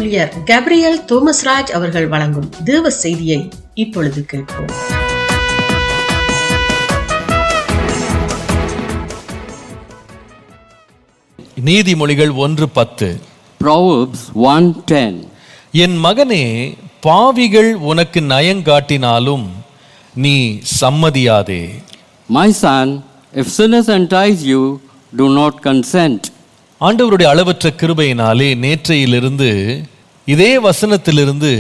ஊழியர் கேப்ரியல் தோமஸ்ராஜ் அவர்கள் வழங்கும் தேவ செய்தியை இப்பொழுது கேட்போம் நீதிமொழிகள் ஒன்று பத்து Proverbs 1:10 என் மகனே பாவிகள் உனக்கு நயங்காட்டினாலும் நீ சம்மதியாதே My son, if sinners entice you, do not consent. ஆண்டவருடைய அளவற்ற கிருபையினாலே நேற்றையிலிருந்து இதே வசனத்திலிருந்து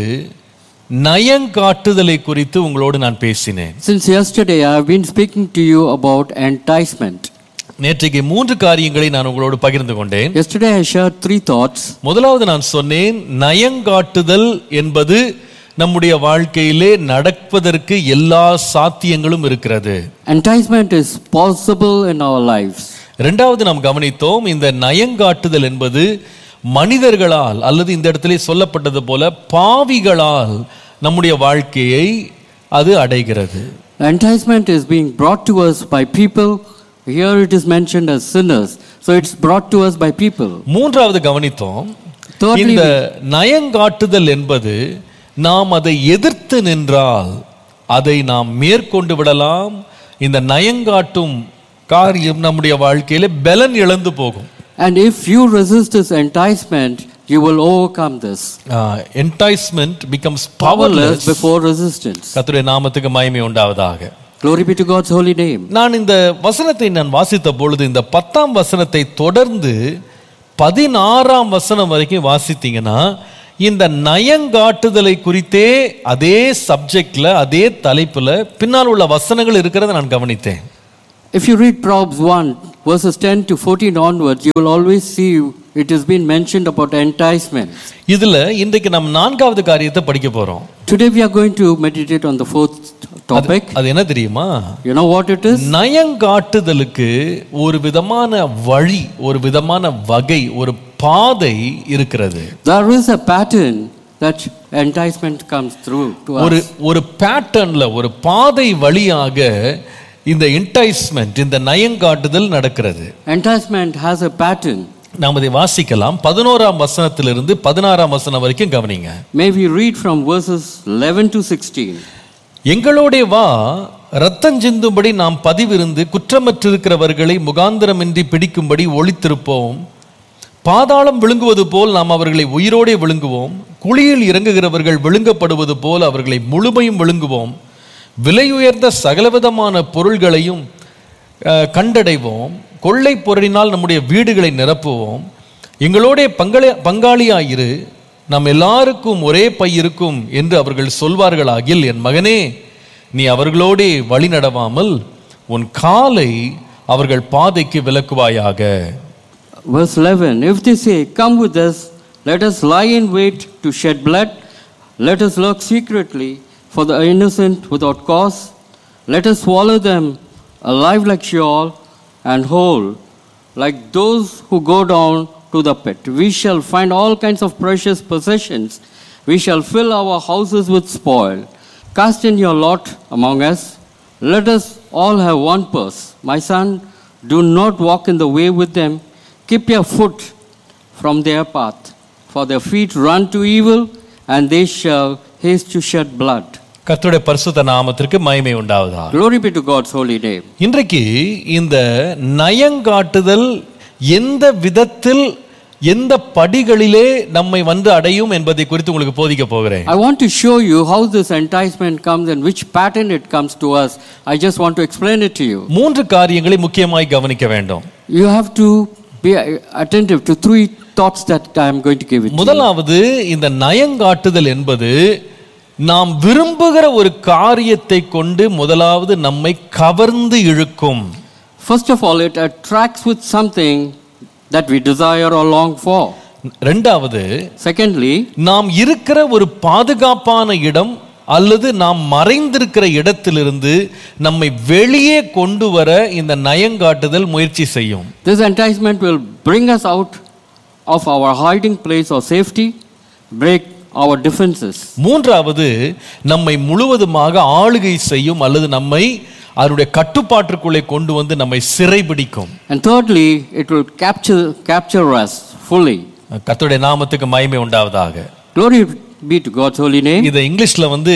நயங்காட்டுதலை குறித்து உங்களோடு நான் பேசினேன் Since yesterday, I have been speaking to you about enticement. நேற்றைக்கு மூன்று காரியங்களை நான் உங்களோடு பகிர்ந்து கொண்டேன் Yesterday, I shared three thoughts. முதலாவது நான் சொன்னேன் நயங்காட்டுதல் என்பது நம்முடைய வாழ்க்கையிலே நடப்பதற்கு எல்லா சாத்தியங்களும் இருக்கிறது Enticement is possible in our lives. இரண்டாவது நாம் கவனித்தோம் இந்த நயங்காட்டுதல் என்பது மனிதர்களால் அல்லது இந்த இடத்திலே சொல்லப்பட்டது போல பாவிகளால் நம்முடைய வாழ்க்கையை அது அடைகிறது Enticement is being brought to us by people. Here it is mentioned as sinners. So it's brought to us by people. மூன்றாவது கவனித்தோம் Thirdly, இந்த நயங்காட்டுதல் என்பது நாம் அதை எதிர்த்து நின்றால் அதை நாம் மேற்கொண்டு விடலாம் இந்த நயங்காட்டும் காரியம் நம்முடைய வாழ்க்கையில பலன் இழந்து போகும் And if you resist this enticement, you will overcome this. Enticement becomes Powerless powerless before resistance. கர்த்தருடைய நாமத்துக்கு மகிமை உண்டாவதாக Glory be to God's holy name. நான் இந்த வசனத்தை நான் வாசித்த பொழுது இந்த பத்தாம் வசனத்தை தொடர்ந்து பதினாறாம் வசனம் வரைக்கும் வாசித்தீங்கன்னா இந்த நயங்காட்டுதலை குறித்தே அதே சப்ஜெக்ட்ல அதே தலைப்புல பின்னால் உள்ள வசனங்கள் இருக்கிறத நான் கவனித்தேன் If you read Proverbs 1, verses 10 to 14 onwards, you will always see it has been mentioned about enticement. இதுல இன்றைக்கு நம்ம நான்காவது காரியத்தை படிக்க போறோம் Today we are going to meditate on the fourth topic. அது என்ன தெரியுமா You know what it is? நயங்காட்டுதலுக்கு ஒரு விதமான வழி ஒரு விதமான வகை ஒரு பாதை இருக்கிறது There is a pattern that enticement comes through to ஒரு us. ஒரு பேட்டர்ன்ல ஒரு பாதை வழியாக இந்த இன்டைஸ்மெண்ட் இந்த நயங்காட்டுதல் நடக்கிறது Enticement has a pattern. நாம் இதை வாசிக்கலாம் பதினோராம் வசனத்திலிருந்து பதினாறாம் வசனம் வரைக்கும் கவனிங்க May we read from verses 11 to 16. எங்களோடே வா ரத்தம் சிந்தும்படி நாம் பதிவிருந்து குற்றமற்றிருக்கிறவர்களை முகாந்திரமின்றி பிடிக்கும்படி ஒளித்திருப்போம் பாதாளம் விழுங்குவது போல் நாம் அவர்களை உயிரோடே விழுங்குவோம் குழியில் இறங்குகிறவர்கள் விழுங்கப்படுவது போல் அவர்களை முழுமையும் விழுங்குவோம் விலையுயர்ந்த சகலவிதமான பொருள்களையும் அஹ், கண்டடைவோம் கொள்ளை பொருளினால் நம்முடைய வீடுகளை நிரப்புவோம் எங்களோட பங்களி பங்காளியாயிரு நம் எல்லாருக்கும் ஒரே பை இருக்கும் என்று அவர்கள் சொல்வார்களாகில் என் மகனே நீ அவர்களோடே வழி நடவாமல் உன் காலை அவர்கள் பாதைக்கு விலக்குவாயாக Verse 11 If they say, Come with us, let us lie in wait to shed blood, let us lurk secretly for the innocent without cause, let us swallow them alive like Sheol and whole, like those who go down to the pit. We shall find all kinds of precious possessions. We shall fill our houses with spoil. Cast in your lot among us. Let us all have one purse. My son, do not walk in the way with them. Keep your foot from their path, for their feet run to evil, and they shall haste to shed blood. கர்த்தருடைய பரிசுத்த நாமத்திற்கு மகிமை உண்டாவதா Glory be to God's holy name. இன்றைக்கு இந்த நயங்காட்டுதல் எந்த விதத்தில் எந்த படிகளிலே நம்மை வந்து அடையும் என்பதை குறித்து உங்களுக்கு போதிக்க போகிறேன் I want to show you how this enticement comes and which pattern it comes to us. I just want to explain it to you. மூன்று காரியங்களை முக்கியமாய் கவனிக்க வேண்டும் You have to be attentive to three thoughts that I am going to give it to you. முதலாவது இந்த நயங்காட்டுதல் என்பது நாம் விரும்புகிற ஒரு காரியத்தை கொண்டு முதலாவது நம்மை கவர்ந்து இழுக்கும் First of all, it attracts with something that we desire or long for. ரெண்டாவது Secondly, நாம் இருக்கிற ஒரு பாதுகாப்பான இடம் அல்லது நாம் மறைந்திருக்கிற இடத்திலிருந்து நம்மை வெளியே கொண்டு வர இந்த நயங்காட்டுதல் முயற்சி செய்யும் this enticement will bring us out of our hiding place or safety, break our defenses. மூன்றாவது நம்மை முழுவதுமாக ஆளுகை செய்யும் அல்லது நம்மை அதனுடைய கட்டுப்பாட்டிற்குள்ளே கொண்டு வந்து நம்மை சிறைபிடிக்கும் And thirdly, it will capture, capture us fully. கர்த்தருடைய நாமத்துக்கு மகிமை உண்டாவதாக Glory be to God's holy name. இதை இங்கிலீஷ்ல வந்து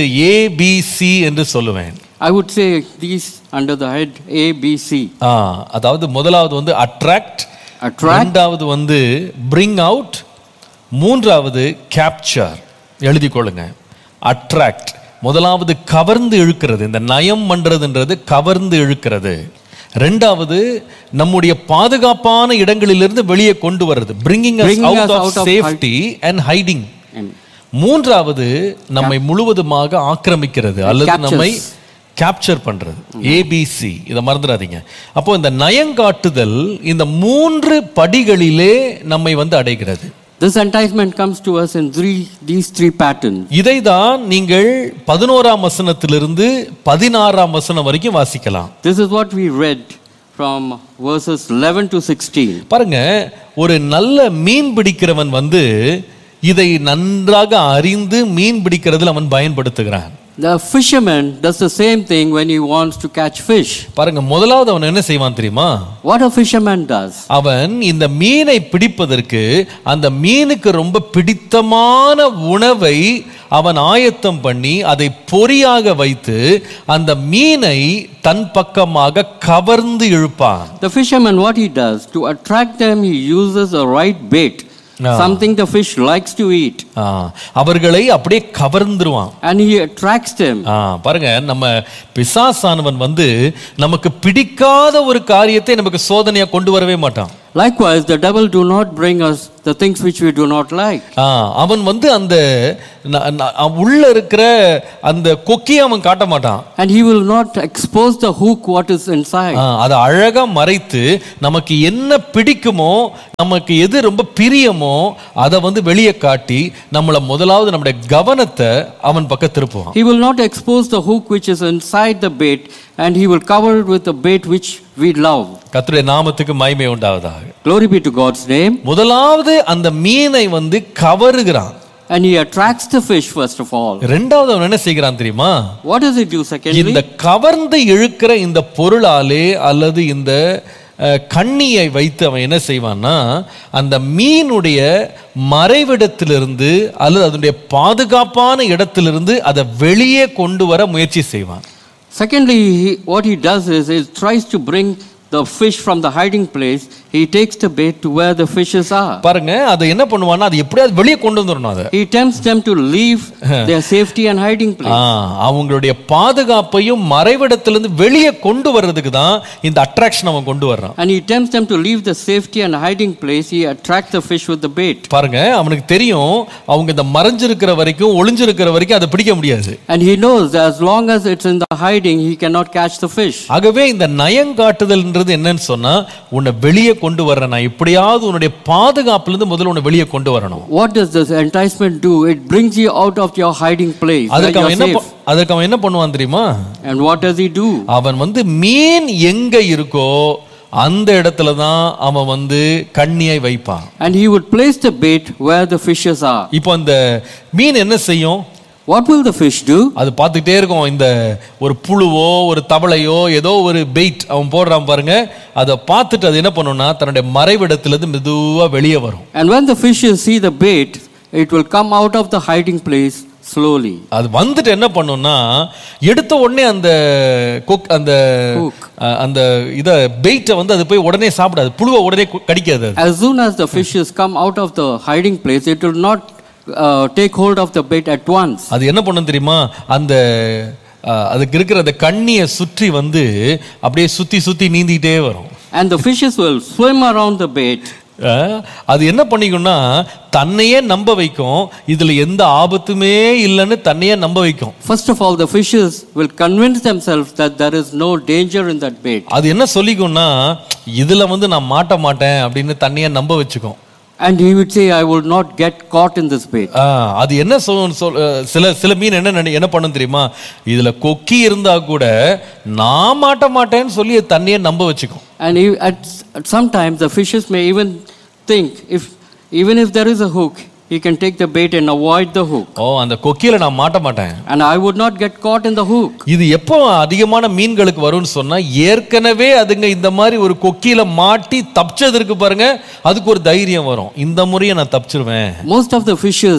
ஏபிசி என்று சொல்லுவேன் I would say these under the head A, B, C. ஆ, அதாவது முதலாவது வந்து அட்ராக்ட் Attract, ரெண்டாவது வந்து பிரிங் அவுட் மூன்றாவது கேப்சர் எழுதி கொள்ளுங்க அட்ராக்ட் முதலாவது கவர்ந்து இழுக்கிறது இந்த நயம் பண்றதுன்றது கவர்ந்து இழுக்கிறது ரெண்டாவது நம்முடைய பாதுகாப்பான இடங்களிலிருந்து வெளியே கொண்டு வர்றது bringing Bringing us out of out of safety and hiding and மூன்றாவது நம்மை முழுவதுமாக ஆக்கிரமிக்கிறது அல்லது captures. நம்மை கேப்சர் பண்றது ஏபிசி இதை மறந்துடாதீங்க அப்போ இந்த நயங்காட்டுதல் இந்த மூன்று படிகளிலே நம்மை வந்து அடைகிறது this enticement comes to us in three, these three patterns. இதைதான் நீங்கள் பதினோராம் வசனத்திலிருந்து பதினாறாம் வசனம் வரைக்கும் வாசிக்கலாம் This is what we read from verses 11 to 16. பாருங்க ஒரு நல்ல மீன் பிடிக்கிறவன் வந்து இதை நன்றாக அறிந்து மீன் பிடிக்கிறதுல அவன் பயன்படுத்துகிறான் The fisherman does the same thing when he wants to catch fish. பாருங்க முதலாவது அவன் என்ன செய்வான் தெரியுமா What a fisherman does, அவன் இந்த மீனை பிடிப்பதற்கு அந்த மீனுக்கு ரொம்ப பிடித்தமான உணவை அவன் ஆயத்தம் பண்ணி அதை பொறியாக வைத்து அந்த மீனை தன் பக்கமாக கவர்ந்து இழுப்பான் the fisherman, what he does, to attract them, he uses a right bait, Ah. something the fish likes to eat, ஆ, அவர்களை அப்படியே கவர்ந்துருவான் and he attracts them. ஆ, பாருங்க நம்ம பிசாசானவன் வந்து நமக்கு பிடிக்காத ஒரு காரியத்தை நமக்கு சோதனையா கொண்டு வரவே மாட்டான் Likewise, the devil do not bring us the things which we do not like. ஆ, அவன் வந்து அந்த ந- ந- அவன் உள்ள இருக்கிற அந்த கொக்கியை அவன் காட்ட மாட்டான் And he will not expose the hook what is inside. ஆ, அதை அழகா மறைத்து நமக்கு என்ன பிடிக்குமோ நமக்கு எது ரொம்ப பிரியமோ அதை வந்து வெளியே காட்டி நம்மளை முதலாவது நம்முடைய கவனத்தை அவன் பக்கம் திருப்புவான் He will not expose the hook which is inside the bait, and he will cover it with the bait which we love. கர்த்தருடைய நாமத்துக்கு மகிமை உண்டாவதாக Glory be to God's name. முதலாவது அந்த மீனை வந்து கவருகிறான் And he attracts the fish first of all. ரெண்டாவது அவன் என்ன செய்கிறான் தெரியுமா What does he do secondly? இந்த கவர்ந்து இழுக்கிற இந்த பொருளாலே அல்லது இந்த அஹ், கண்ணியை வைத்து அவன் என்ன செய்வான்னா அந்த மீனுடைய மறைவிடத்திலிருந்து அல்லது அதனுடைய பாதுகாப்பான இடத்திலிருந்து அதை வெளியே கொண்டு வர முயற்சி செய்வான் Secondly, he, what he does is he tries to bring the fish from the hiding place. He takes the bait to where the fishes are. பாருங்க அதை என்ன பண்ணுவான்னா அது எப்படியாவது வெளியே கொண்டு வந்துடணும் அதை He tempts them to leave their safety and hiding ah, place. அவங்களுடைய பாதுகாப்பையும் மறைவிடத்திலிருந்து வெளியே கொண்டு வர்றதுக்கு தான் இந்த அட்ராக்ஷன் அவன் கொண்டு வர்றான் And he tempts them to leave the safety and hiding place. He attracts the fish with the bait. பாருங்க அவனுக்கு தெரியும் அவங்க இந்த மறைஞ்சிருக்கிற வரைக்கும் ஒளிஞ்சிருக்கிற வரைக்கும் அதை பிடிக்க முடியாது And he knows that as long as it's in the hiding, he cannot catch the fish. ஆகவே இந்த நயங்காட்டுதல்ன்றது என்னன்னு சொன்னா உன்னை வெளியே கொண்டு வர்றேன் நான் எப்படியாவது உன்னுடைய பாதுகாப்புல இருந்து முதல்ல உன்னை வெளியே கொண்டு வரணும் What does this enticement do? It brings you out of your hiding place. where அதுக்கு you அவன் are என்ன safe. ப- அதுக்கு அவன் என்ன பண்ணுவான் தெரியுமா And what does he do? அவன் வந்து மீன் எங்க இருக்கோ அந்த இடத்துல தான் அவன் வந்து கண்ணியை வைப்பான் And he would place the bait where the fishes are. இப்போ அந்த மீன் என்ன செய்யும் What will the fish do? அது பார்த்துக்கிட்டே இருக்கும் இந்த ஒரு புழுவோ ஒரு தவளையோ ஏதோ ஒரு பெயிட் அவன் போடுறான் பாருங்க அதை பார்த்துட்டு அது என்ன பண்ணும்னா தன்னுடைய மறைவிடத்திலிருந்து மெதுவா வெளியே வரும் And when the fishes see the bait, it will come out of the hiding place slowly. அது வந்துட்டு என்ன பண்ணும்னா எடுத்த உடனே அந்த கொக் அந்த Hook. அஹ், அந்த இத பெயிட்டை வந்து அது போய் உடனே சாப்பிடாது புழுவை உடனே கு- கடிக்காது அது As soon as the fishes come out of the hiding place, it will not uh, take hold of the bait at once. அது என்ன பண்ணும் தெரியுமா அந்த அஹ், அதுக்கு இருக்கிற அந்த கண்ணியை சுற்றி வந்து அப்படியே சுத்தி சுத்தி நீந்திக்கிட்டே வரும் And the fishes will swim around the bait. அஹ், அது என்ன பண்ணிக்கும்னா தன்னையே நம்ப வைக்கும் இதுல எந்த ஆபத்துமே இல்லைன்னு தன்னையே நம்ப வைக்கும் First of all, the fishes will convince themselves that there is no danger in that bait. அது என்ன சொல்லிக்கும்னா இதுல வந்து நான் மாட்ட மாட்டேன் அப்படின்னு தன்னையே நம்ப வச்சுக்கும் And he would say, I will not get caught in this bait. ஆ, அது என்ன சொல் சொல் அஹ், சில சில மீன் என்ன நினை- என்ன பண்ணும் தெரியுமா இதுல கொக்கி இருந்தா கூட நான் மாட்ட மாட்டேன்னு சொல்லி அது தன்னையே நம்ப வச்சுக்கும் And he, at, at sometimes the fishes may even think if even if there is a hook, he can take the bait and avoid the hook. ஓ அந்த கொக்கியில நான் மாட்ட மாட்டேன் And I would not get caught in the hook. இது எப்போ அதிகமான மீன்களுக்கு வரும்னு சொன்னா ஏற்கனவே அதுங்க இந்த மாதிரி ஒரு கொக்கியில மாட்டி தப்பிச்சது இருக்கு பாருங்க அதுக்கு ஒரு தைரியம் வரும் இந்த முறையை நான் தப்பிச்சிருவேன் Most of the fishes,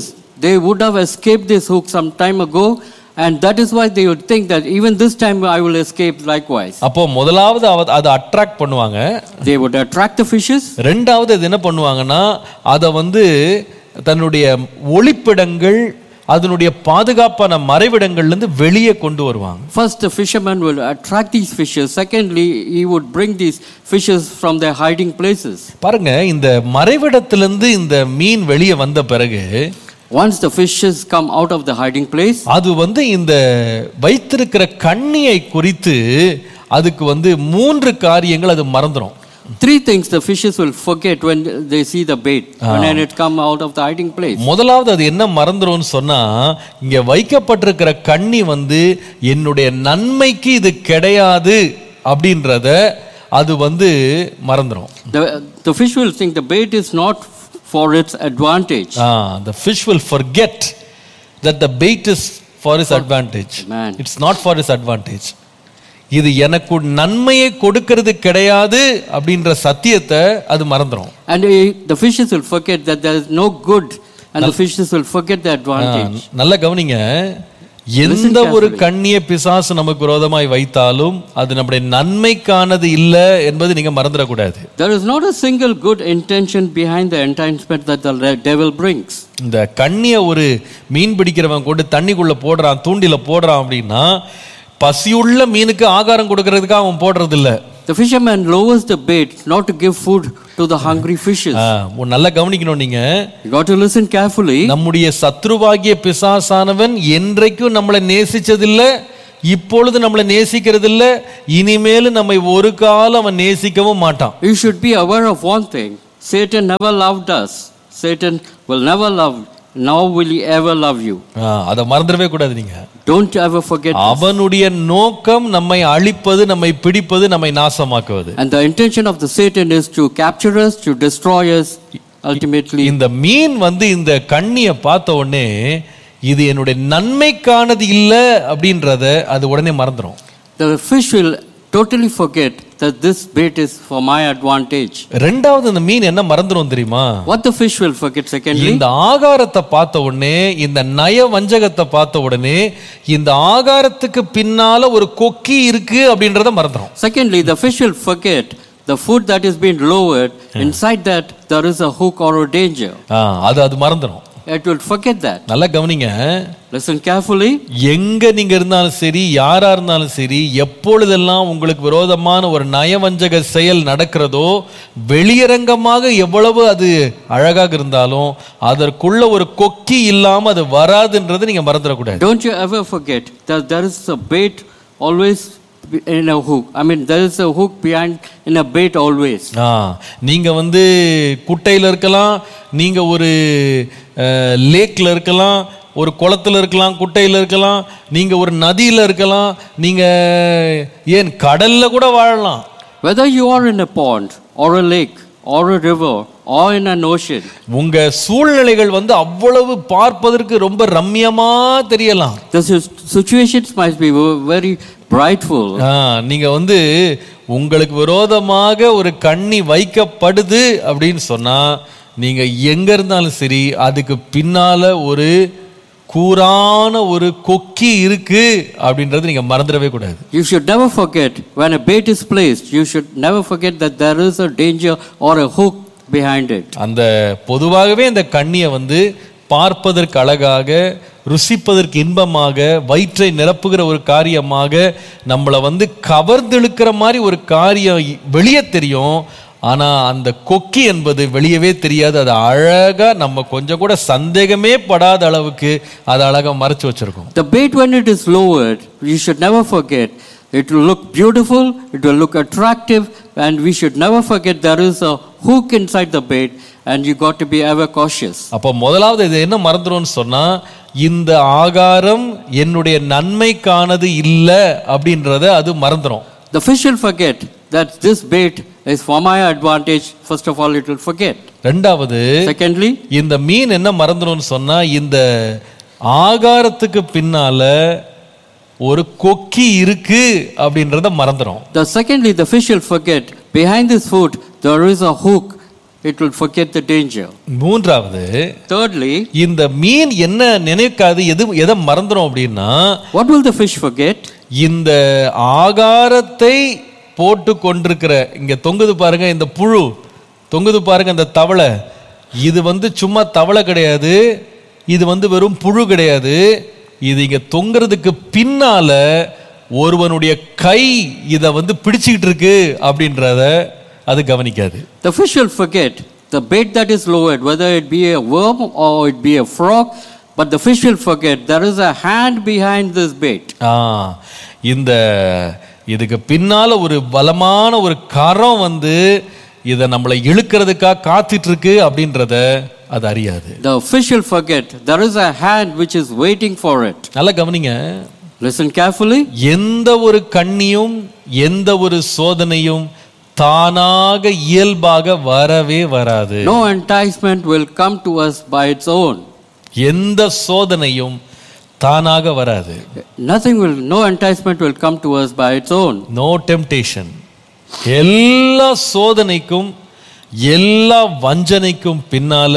they would have escaped this hook some time ago, and that is why they would think that even this time I will escape likewise. அப்போ முதலாவது அவ அதை அட்ராக்ட் பண்ணுவாங்க They would attract the fishes, ரெண்டாவது அது என்ன பண்ணுவாங்கன்னா அதை வந்து தன்னுடைய ஒளிப்பிடங்கள் அதனுடைய பாதுகாப்பான மறைவிடங்கள்லேருந்து வெளியே கொண்டு வருவாங்க First, the fisherman will attract these fishes. Secondly, he would bring these fishes from their hiding places. பாருங்க இந்த மறைவிடத்திலிருந்து இந்த மீன் வெளியே வந்த பிறகு Once the fishes come out of the hiding place, அது வந்து இந்த வைத்திருக்கிற கண்ணியை குறித்து அதுக்கு வந்து மூன்று காரியங்கள் அது மறந்துடும் three things the fishes will forget when they see the bait, when it come out of the hiding place. முதலாவது அது என்ன மறந்துரும்னு சொன்னா இங்க வைக்கப்பட்டிருக்கிற கண்ணி வந்து என்னுடைய நன்மைக்கு இது கிடையாது அப்படின்றத அது வந்து மறந்துடும் The, the fish will think the bait is not for its advantage. the fish will forget that the bait is for his advantage Amen. it's not for his advantage இது எனக்கு நன்மையை கொடுக்கிறது கிடையாது அப்படின்ற சத்தியத்தை அது மறந்துடும் And uh, the fishes will forget that there is no good, and the fishes will forget the advantage. நல்ல கவனிங்க எந்த ஒரு கண்ணிய பிசாசு நமக்கு விரோதமாய் வைத்தாலும் அது நம்முடைய நன்மைக்கானது இல்லை என்பது நீங்க மறந்துடக்கூடாது There is not a single good intention behind the enticement that the re- devil brings. இந்த கண்ணிய ஒரு மீன் பிடிக்கிறவன் கொண்டு தண்ணிக்குள்ள போடுறான் தூண்டில போடுறான் அப்படின்னா பசியுள்ள மீனுக்கு ஆகாரம் கொடுக்கறதுக்கு அவன் போடுறது இல்ல The fisherman lowers the bait not to give food to the hungry fishes. ஆ, ஒரு நல்லா கவனிக்கணும் நீங்க You got to listen carefully. நம்முடைய சத்ருவாகிய பிசாசானவன் என்றைக்கும் நம்மளை நேசிச்சதில்லை இப்பொழுது நம்மளை நேசிக்கிறதில்ல இனிமேல் நம்மை ஒரு காலம் அவன் நேசிக்கவும் மாட்டான் You should be aware of one thing Satan never loved us. Satan will never love, nor will he ever love you. ஆ, அதை மறந்துடவே கூடாது நீங்க Don't ever forget. this. அவனுடைய நோக்கம் நம்மை அழிப்பது நம்மை பிடிப்பது நம்மை நாசமாக்குவது And the intention of the Satan is to capture us, to destroy us, ultimately. இந்த மீன் வந்து இந்த கண்ணியை பார்த்த உடனே இது என்னுடைய நன்மைக்கானது இல்லை அப்படின்றத அது உடனே மறந்துடும் The fish will totally forget that this bait is for my advantage. ரெண்டாவது இந்த மீன் என்ன மறந்துடும் தெரியுமா What the fish will forget, secondly, இந்த ஆகாரத்தை பார்த்த உடனே இந்த நய வஞ்சகத்தை பார்த்த உடனே இந்த ஆகாரத்துக்கு பின்னால ஒரு கொக்கி இருக்கு அப்படின்றத மறந்துடும் secondly, the fish will forget the food that is being lowered. Inside that, there is a hook or a danger. ஆ, அது அது மறந்துடும் It will forget that. நல்லா கவனிங்க Listen carefully. எங்க நீங்க இருந்தாலும் சரி யாரா இருந்தாலும் சரி எப்பொழுதெல்லாம் உங்களுக்கு விரோதமான ஒரு நயவஞ்சக செயல் நடக்கிறதோ வெளியரங்கமாக எவ்வளவு அது அழகாக இருந்தாலும் அதற்குள்ள ஒரு கொக்கி இல்லாம அது வராதுன்றதை நீங்க மறந்துடக்கூடாது Don't you ever forget that there is a bait always in a hook. I mean, there is a hook behind in a bait always. ஆ நீங்க வந்து குட்டையில இருக்கலாம் நீங்க ஒரு லேக்ல இருக்கலாம் ஒரு குளத்துல இருக்கலாம் குட்டையில இருக்கலாம் நீங்க ஒரு நதியில இருக்கலாம் நீங்க ஏன் கடல்ல கூட வாழலாம் Whether you are in a pond or a lake or a river or in an ocean, உங்க சூழ்நிலைகள் வந்து அவ்வளவு பார்ப்பதற்கு ரொம்ப ரம்யமா தெரியலாம் the si- situations might be ve- very brightful. ஆ, நீங்க வந்து உங்களுக்கு விரோதமாக ஒரு கண்ணி வைக்கப்படுது அப்படின்னு சொன்னா நீங்க எங்க இருந்தாலும் சரி அதுக்கு பின்னால ஒரு கூரான ஒரு கொக்கி இருக்கு அப்படின்றது நீங்க மறந்துடவே கூடாது You should never forget when a bait is placed, you should never forget that there is a danger or a hook behind it. அந்த பொதுவாகவே இந்த கண்ணியை வந்து பார்ப்பதற்கு அழகாக ருசிப்பதற்கு இன்பமாக வயிற்றை நிரப்புகிற ஒரு காரியமாக நம்மளை வந்து கவர்ந்தெழுக்கிற மாதிரி ஒரு காரியம் வெளியே தெரியும் ஆனா அந்த கொக்கி என்பது வெளியவே தெரியாது அது அழகா நம்ம கொஞ்சம் கூட சந்தேகமே படாத அளவுக்கு அதை அழகா மறைச்சு வச்சிருக்கோம் The bait, when it is lowered, you should never forget. It will look beautiful, it will look attractive, and we should never forget there is a hook inside the bait, and you got to be ever cautious. அப்போ முதலாவது இது என்ன மறந்துடும்னு சொன்னா இந்த ஆகாரம் என்னுடைய நன்மைக்கானது இல்லை அப்படின்றத அது மறந்துடும் The fish will forget that this bait is for my advantage. First of all, it will forget. ரெண்டாவது Secondly, இந்த மீன் என்ன மறந்துடும்னு சொன்னா இந்த ஆகாரத்துக்கு பின்னால ஒரு கொக்கி இருக்கு அப்படின்றத மறந்துடும் the secondly, the fish will forget behind this food there is a hook it will forget the danger. மூன்றாவது Thirdly, இந்த மீன் என்ன நினைக்காது எது எதை மறந்துடும் அப்படின்னா what will the fish forget? இந்த ஆகாரத்தை போட்டு கொண்டிருக்கிற இங்க தொங்குது பாருங்க இந்த புழு தொங்குது பாருங்க இந்த தவளை இது வந்து சும்மா தவளை கிடையாது இது வந்து வெறும் புழு கிடையாது இது இங்க தொங்குறதுக்கு பின்னால ஒருவனுடைய கை இதை வந்து பிடிச்சிக்கிட்டு இருக்கு அப்படின்றத அது கவனிக்காது The fish will forget the bait that is lowered, whether it be a worm or it be a frog, but the fish will forget there is a hand behind this bait. ஆ இந்த இதுக்கு பின்னால ஒரு பலமான ஒரு கரம் வந்து இதை நம்மளை இழுக்கிறதுக்காக காத்துட்டு இருக்கு அப்படின்றத அது அறியாது The fish will forget there is a hand which is waiting for it. நல்லா கவனிங்க Listen carefully. எந்த ஒரு கண்ணியும் எந்த ஒரு சோதனையும் தானாக இயல்பாக வரவே வராது No enticement will come to us by its own. எந்த சோதனையும் தானாக வராது Nothing will, no enticement will come to us by its own. No temptation எல்லா சோதனைக்கும் எல்லா வஞ்சனைக்கும் பின்னால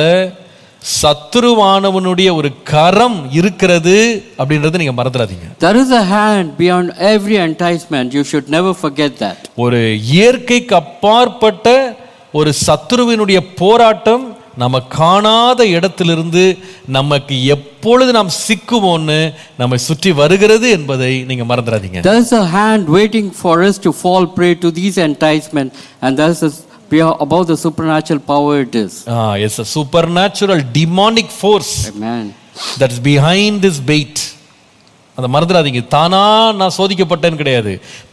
சத்துருவானவனுடைய ஒரு கரம் இருக்கிறது அப்படின்றத நீங்க மறந்துடாதீங்க There is a hand beyond every enticement. You should never forget that. ஒரு இயற்கைக்கு அப்பாற்பட்ட ஒரு சத்துருவினுடைய போராட்டம் நம்ம காணாத இடத்திலிருந்து நமக்கு எப்பொழுது நாம் சிக்குவோன்னு நம்மை சுற்றி வருகிறது என்பதை நீங்க மறந்துடாதீங்க There is a hand waiting for us to fall prey to these enticements, and that is beyond- above the supernatural power it is. It's a supernatural demonic force Amen. That's behind this bait அதை மறந்துடாதீங்க தானா நான் சோதிக்கப்பட்டேன்னு கிடையாது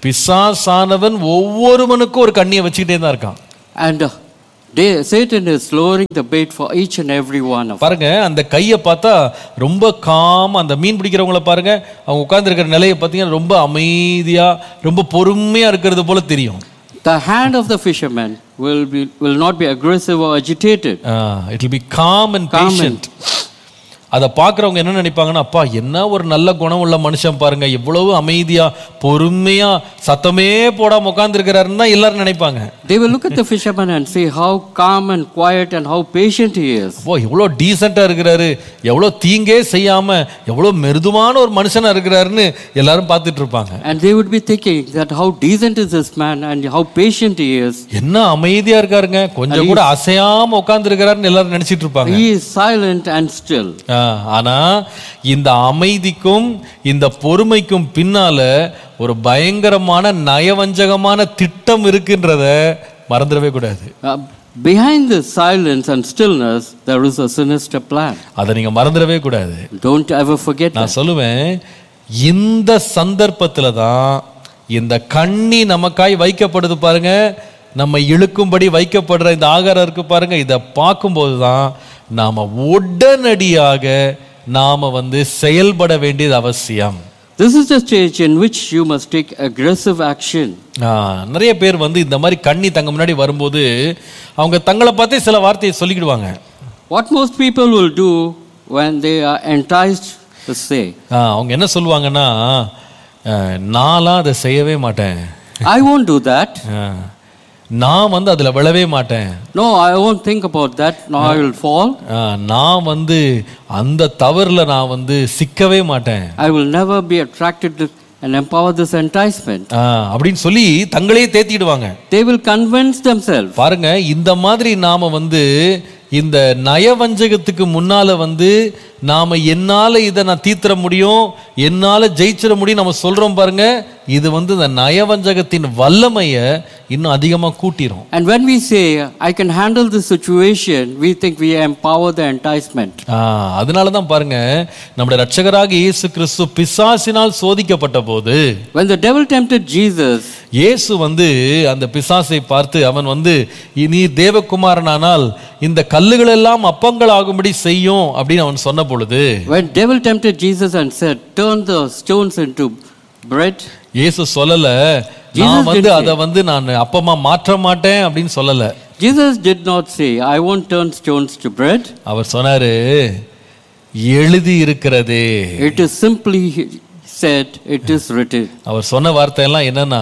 பிசாசானவன் ஒவ்வொருவனுக்கும் ஒரு கண்ணியை வச்சுக்கிட்டே தான் இருக்கான் And uh, they- Satan is lowering the bait for each and every one of us. பாருங்க அந்த கையை பார்த்தா ரொம்ப காம் அந்த மீன் பிடிக்கிறவங்கள பாருங்க அவங்க உட்கார்ந்துருக்கிற நிலையை பார்த்தீங்கன்னா ரொம்ப அமைதியா ரொம்ப பொறுமையா இருக்கிறது போல தெரியும் The hand of the fisherman will, be, will not be aggressive or agitated. It will be calm and Calm patient அதை பார்க்குறவங்க என்ன நினைப்பாங்கன்னா அப்பா என்ன ஒரு நல்ல குணம் உள்ள மனுஷன் பாருங்க எவ்வளவு அமைதியா பொறுமையா சத்தமே போடாம உட்காந்துருக்கிறாருன்னு தான் எல்லாரும் நினைப்பாங்க They will look at the fisherman and say how calm and quiet and how patient he is. அப்போ எவ்வளோ டீசெண்டாக இருக்கிறாரு எவ்வளோ தீங்கே செய்யாம எவ்வளோ மிருதுவான ஒரு மனுஷனா இருக்கிறாருன்னு எல்லாரும் பார்த்துட்டு இருப்பாங்க And they would be thinking that how decent is this man and how patient he is. என்ன அமைதியா இருக்காருங்க கொஞ்சம் கூட அசையாம உட்கார்ந்து எல்லாரும் நினைச்சிட்டு இருப்பாங்க He is silent and still. ஆ, ஆனா இந்த அமைதிக்கும் இந்த பொறுமைக்கும் பின்னால ஒரு பயங்கரமான நயவஞ்சகமான திட்டம் இருக்குன்றத மறந்துடவே கூடாது Uh, behind this silence and stillness, there is a sinister plan. அதை நீங்க மறந்துடவே கூடாது Don't ever forget that. நான் சொல்லுவேன் இந்த சந்தர்ப்பத்துல தான் இந்த கண்ணி நமக்காய் வைக்கப்படுது பாருங்க நம்ம இழுக்கும்படி வைக்கப்படுற இந்த ஆகாரம் இருக்கு பாருங்க இதை பார்க்கும்போது தான் நாம உடனடியாக நாம வந்து செயல்பட வேண்டியது அவசியம் This is the stage in which you must take aggressive action. ஆ, நிறைய பேர் வந்து இந்த மாதிரி கண்ணி தங்க முன்னாடி வரும்போது அவங்க தங்களை பார்த்தே சில வார்த்தையை சொல்லிக்கிடுவாங்க What most people will do when they are enticed to say, ஆ, அவங்க என்ன சொல்லுவாங்கன்னா ஆ, நான்லாம் அதை செய்யவே மாட்டேன் I won't do that. ஆ, நான் வந்து அதில் விழவே மாட்டேன் No, I won't think about that. No, I will fall. ஆ, நான் வந்து அந்த தவறில் நான் வந்து சிக்கவே மாட்டேன் I will never be attracted to and empower this enticement. ஆ, அப்படின்னு சொல்லி தங்களையே தேத்திடுவாங்க They will convince themselves. பாருங்க இந்த மாதிரி நாம வந்து இந்த நயவஞ்சகத்துக்கு முன்னால வந்து நாம என்னால இதை நான் தீர்த்திட முடியும் என்னால ஜெயிச்சிட முடியும் நம்ம சொல்றோம் பாருங்க இது வந்து இந்த நயவஞ்சகத்தின் வல்லமைய இன்னும் அதிகமா கூட்டிரும் And when we say, I can handle this situation, we think we empower the enticement. ஆ, அதனால தான் பாருங்க நம்முடைய ரட்சகராக இயேசு கிறிஸ்து பிசாசினால் சோதிக்கப்பட்ட போது When the devil tempted Jesus, இயேசு வந்து அந்த பிசாசை பார்த்து அவன் வந்து நீ தேவகுமாரனானால் இந்த கல்லுகள் எல்லாம் அப்பங்கள் ஆகும்படி செய்யும் அப்படின்னு அவன் சொன்ன பொழுது when devil tempted Jesus and said, turn the stones into bread, இயேசு சொல்லல Jesus நான் வந்து didn't say. அதை வந்து நான் அப்பமா மாற்ற மாட்டேன் அப்படின்னு சொல்லல Jesus did not say, I won't turn stones to bread. அவர் சொன்னாரு எழுதி இருக்கிறதே It is simply said, It is written. அவர் சொன்ன வார்த்தையெல்லாம் என்னன்னா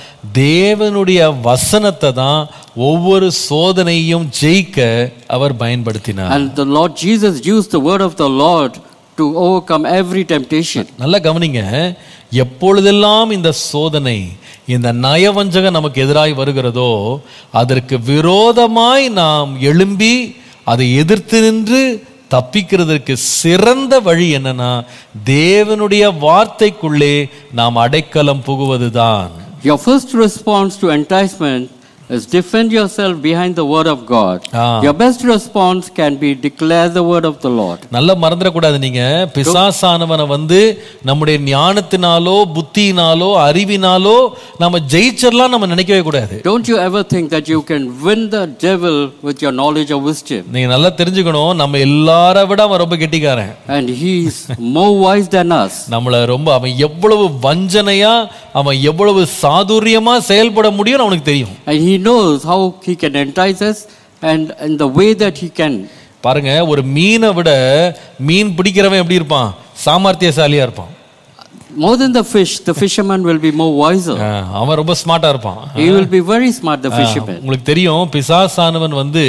தேவனுடைய வசனத்தை தான் ஒவ்வொரு சோதனையும் ஜெயிக்க அவர் பயன்படுத்தினார் And the Lord Jesus used the word of the Lord to overcome every temptation. நல்லா கவனிங்க எப்பொழுதெல்லாம் இந்த சோதனை இந்த நயவஞ்சகம் நமக்கு எதிராய் வருகிறதோ அதற்கு விரோதமாய் நாம் எழும்பி அதை எதிர்த்து நின்று தப்பிக்கிறதற்கு சிறந்த வழி என்னன்னா தேவனுடைய வார்த்தைக்குள்ளே நாம் அடைக்கலம் புகுவதுதான் Your first response to enticement is defend yourself behind the word of God. Ah. Your best response can be declare the word of the Lord. நல்லா மறந்துடக்கூடாது நீங்க பிசாசானவனை வந்து நம்முடைய ஞானத்தினாலோ புத்தியினாலோ அறிவினாலோ நம்ம ஜெயிச்சிடலாம் நம்ம நினைக்கவே கூடாது Don't you ever think that you can win the devil with your knowledge of wisdom? நீங்க நல்லா தெரிஞ்சுக்கணும் நம்ம எல்லார விட அவன் ரொம்ப கெட்டிக்காரன் And he is more wise than us. நம்மள ரொம்ப அவன் எவ்வளவு வஞ்சனையா அவன் எவ்வளவு சாதுரியமா செயல்பட முடியும் அவனுக்கு தெரியும் And he knows how he can entice us and in the way that he can. பாருங்க ஒரு மீனை விட மீன் பிடிக்கிறவன் எப்படி இருப்பான் சாமர்த்தியசாலியா இருப்பான் More than the fish, the fisherman will be more wiser. ஆ, அவன் ரொம்ப ஸ்மார்ட்டா இருப்பான் He will be very smart, the fisherman. உங்களுக்கு தெரியும் பிசாசானவன் வந்து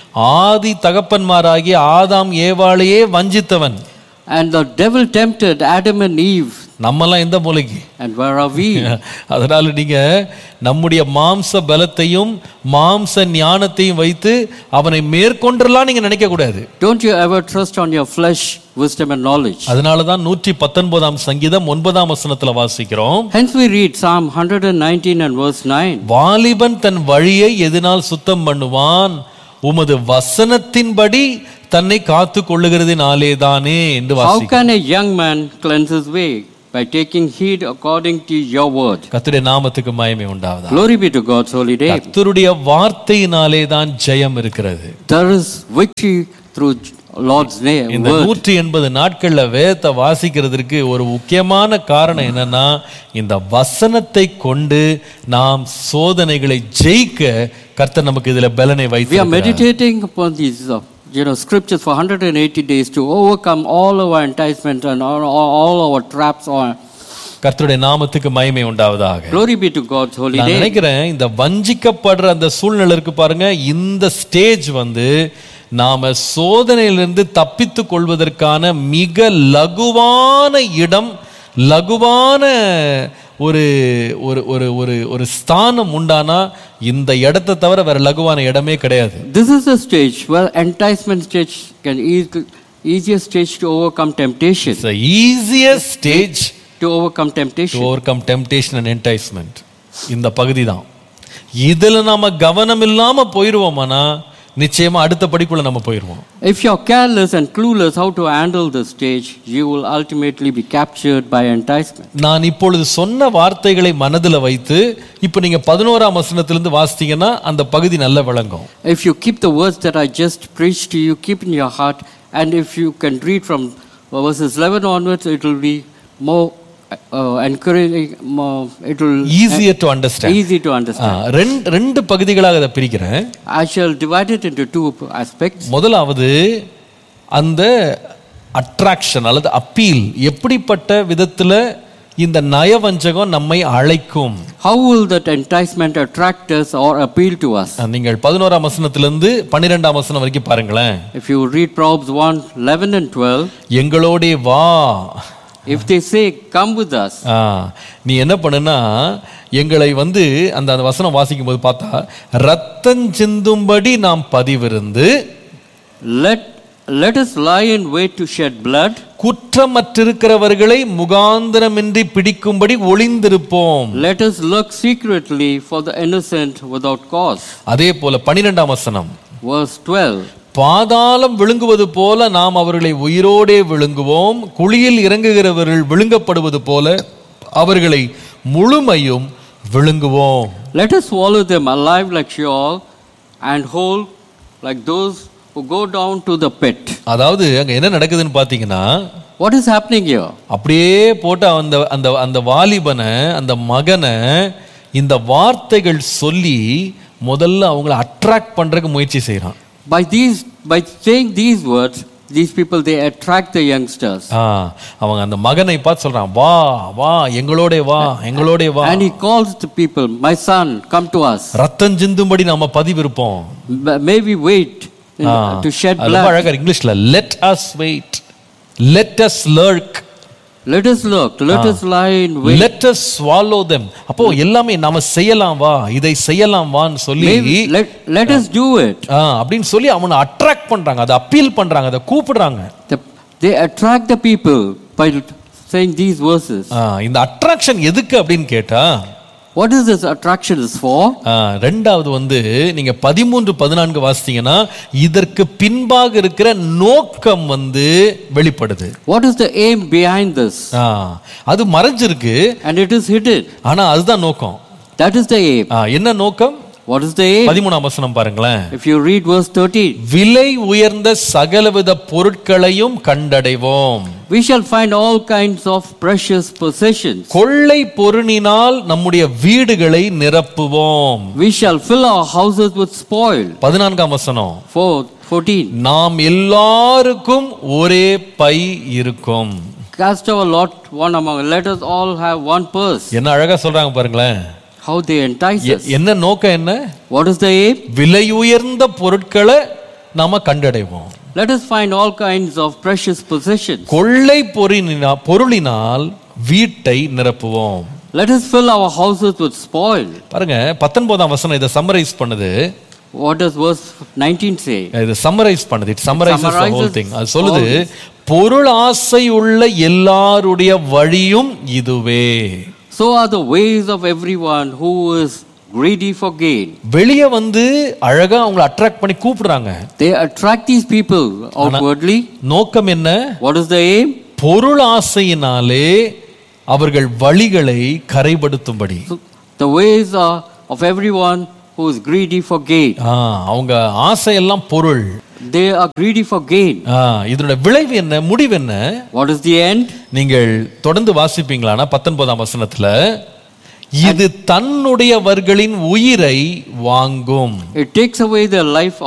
ஆதி தகப்பன்மாராகிய ஆதாம் ஏவாளையே வஞ்சித்தவன் And the devil tempted Adam and Eve. நம்மெல்லாம் எந்த மூலைக்கு And where are we? அதனால நீங்க நம்முடைய மாம்ச பலத்தையும் மாம்ச ஞானத்தையும் வைத்து அவனை மேற்கொண்டெல்லாம் நீங்க நினைக்க கூடாது Don't you ever trust on your flesh, wisdom, and knowledge. அதனால தான் நூற்றி பத்தொன்பதாம் சங்கீதம் ஒன்பதாம் வசனத்துல வாசிக்கிறோம் Hence we read Psalm 119 and verse 9. வாலிபன் தன் வழியை எதனால் சுத்தம் பண்ணுவான் உமது வசனத்தின்படி தன்னை காத்து கொள்ளுகிறதினாலே தானே என்று How வாசிக்கிறோம் can a young man cleanse his way? By taking heed according to your word. கர்த்தருடைய நாமத்துக்கு மயமே உண்டாவதா Glory be to God's holy name. கர்த்தருடைய வார்த்தையினாலே தான் ஜெயம் இருக்கிறது There is victory through Lord's name. இந்த Word. நூற்றி எண்பது நாட்கள்ல வேதத்தை வாசிக்கிறதுக்கு ஒரு முக்கியமான காரணம் என்னன்னா இந்த வசனத்தை கொண்டு நாம் சோதனைகளை ஜெயிக்க கர்த்தர் நமக்கு இதுல பலனை We are வைத்து meditating upon these uh, you know, scriptures for 180 days to overcome all our enticements and all, all, all our traps. On. கர்த்தருடைய நாமத்துக்கு மகிமை உண்டாவதாக Glory be to God's holy நான் name. நினைக்கிறேன் இந்த வஞ்சிக்கப்படுற அந்த சூழ்நிலை இருக்கு பாருங்க இந்த ஸ்டேஜ் வந்து நாம சோதனையிலிருந்து தப்பித்து கொள்வதற்கான மிக லகுவான இடம் லகுவான ஒரு ஒரு ஒரு ஒரு ஒரு ஸ்தானம் உண்டானா இந்த இடத்தை தவிர வேற லகுவான இடமே கிடையாது This is the stage where enticement stage can easy, easiest stage to overcome temptation. It's easiest stage To overcome to temptation. Overcome temptation and enticement இந்த பகுதி தான் இதுல நாம கவனம் இல்லாம போயிருவோமானா நிச்சயமா அடுத்த படிக்குள்ள நம்ம போயிருவோம் If you're careless and clueless how to handle this stage, you will ultimately be captured by enticement. நான் இப்பொழுது சொன்ன வார்த்தைகளை மனதில் வைத்து இப்போ நீங்க பதினோராம் வசனத்திலிருந்து வாசித்தீங்கன்னா அந்த பகுதி நல்ல விளங்கும் If you keep the words that I just preached to you, keep in your heart, and if you can read from verses 11 onwards, it will be more uh, encouraging, more, it will easier to understand easy to understand. ரெண்டு ரெண்டு பகுதிகளாக அதை பிரிக்கிறேன் I shall divide it into two aspects. முதலாவது அந்த attraction அல்லது appeal எப்படிப்பட்ட விதத்துல இந்த நயவஞ்சகம் நம்மை அழைக்கும் How will that enticement attract us or appeal to us? நீங்கள் பதினோராம் வசனத்திலிருந்து பன்னிரெண்டாம் வசனம் வரைக்கும் பாருங்களேன் If you read Proverbs 1 11 and 12, எங்களோடே வா if they say, Come with us, ஆ, நீ என்ன பண்ணுனா எங்களை வந்து அந்த அந்த வசனம் வாசிக்கும் போது பார்த்தா ரத்தம் சிந்தும்படி நாம் பதிவிருந்து let, let us lie in wait to shed blood, குற்றமற்றிருக்கிறவர்களை முகாந்திரமின்றி பிடிக்கும்படி ஒளிந்திருப்போம் let us lurk secretly for the innocent without cause. அதே போல பன்னிரெண்டாம் வசனம் Verse 12 பாதாளம் விழுங்குவது போல நாம் அவர்களை உயிரோடே விழுங்குவோம் குழியில் இறங்குகிறவர்கள் விழுங்கப்படுவது போல அவர்களை முழுமையும் விழுங்குவோம் Let us swallow them alive like Sheol and whole like those who go down to the pit. அதாவது அங்க என்ன நடக்குதுன்னு பார்த்தீங்கன்னா What is happening here? அப்படியே போட்டு அந்த அந்த அந்த வாலிபனை அந்த மகனை இந்த வார்த்தைகள் சொல்லி முதல்ல அவங்கள அட்ராக்ட் பண்றதுக்கு முயற்சி செய்றான் By these, by saying these words, these people they attract the youngsters. ஆ, அவங்க அந்த மகனை பார்த்து சொல்றான் வா வா எங்களோட வா எங்களோட வா And he calls the people, My son, come to us. ரத்தம் சிந்தும்படி நாம பதிவிருப்போம் M- May we wait in- ah, to shed அது ரொம்ப blood. அழகா இருக்கு. இங்கிலீஷ்ல let us wait let us lurk Let us look, let us lie in wait. Let us swallow them அப்போ எல்லாமே நாம செய்யலாம் வா இதை செய்யலாம் வான்னு சொல்லி Maybe, let, let us do it. ஆ, அப்படின்னு சொல்லி அவனை அட்ராக்ட் பண்றாங்க அதை அப்பீல் பண்றாங்க அதை கூப்பிடுறாங்க The- they attract the people by saying these verses. ஆ, இந்த அட்ராக்ஷன் எதுக்கு அப்படின்னு கேட்டா What is this attraction is for? ஆ, ரெண்டாவது வந்து நீங்க பதிமூன்று பதினான்கு வாசித்தீங்கன்னா இதற்கு பின்பாக இருக்கிற நோக்கம் வந்து வெளிப்படுது What is the aim behind this? ஆ, அது மறைஞ்சிருக்கு And it is hidden. ஆனா அதுதான் நோக்கம் That is the aim. ஆ, என்ன நோக்கம் What is the aim? பதிமூணாம் வசனம் பாருங்களேன் If you read verse 13, விலை உயர்ந்த சகலவித பொருட்களையும் கண்டடைவோம் we shall find all kinds of precious possessions. கொள்ளை பொருணினால் நம்முடைய வீடுகளை நிரப்புவோம் We shall fill our houses with spoil. பதினான்காம் வசனம் Four, 14. நாம் எல்லாருக்கும் ஒரே பை இருக்கும் Cast our lot one among. Let us all have one purse. என்ன அழகா சொல்றாங்க பாருங்களேன் How they entice a- us. என்ன நோக்கம் என்ன What is the aim? விலை உயர்ந்த பொருட்களை நாம கண்டடைவோம் Let us find all kinds of precious possessions. கொள்ளை பொருளினா பொருளினால் வீட்டை நிரப்புவோம் Let us fill our houses with spoil. பாருங்க பத்தொன்பதாம் வசனம் இதை சம்மரைஸ் பண்ணுது What does verse 19 say? இது சம்மரைஸ் பண்ணுது it summarises the whole summarizes thing அது சொல்லுது all this. பொருள் ஆசை உள்ள எல்லாருடைய வழியும் இதுவே So are the ways of everyone who is greedy for gain. வெளியே வந்து அழகா அவங்கள அட்ராக்ட் பண்ணி கூப்பிடுறாங்க They attract these people outwardly. நோக்கம் என்ன What is the aim? பொருள் ஆசையினாலே அவர்கள் வழிகளை கரைபடுத்தும்படி So the ways are of everyone who is greedy for gain. ஆ, அவங்க ஆசையெல்லாம் பொருள் They are greedy for gain. ஆ, இதனோட விளைவு என்ன முடிவு என்ன What is the end? நீங்கள் தொடர்ந்து வாசிப்பீங்களானா பத்தொன்பதாம் வசனத்துல இது தன்னுடையவர்களின் உயிரை வாங்கும் It takes away the life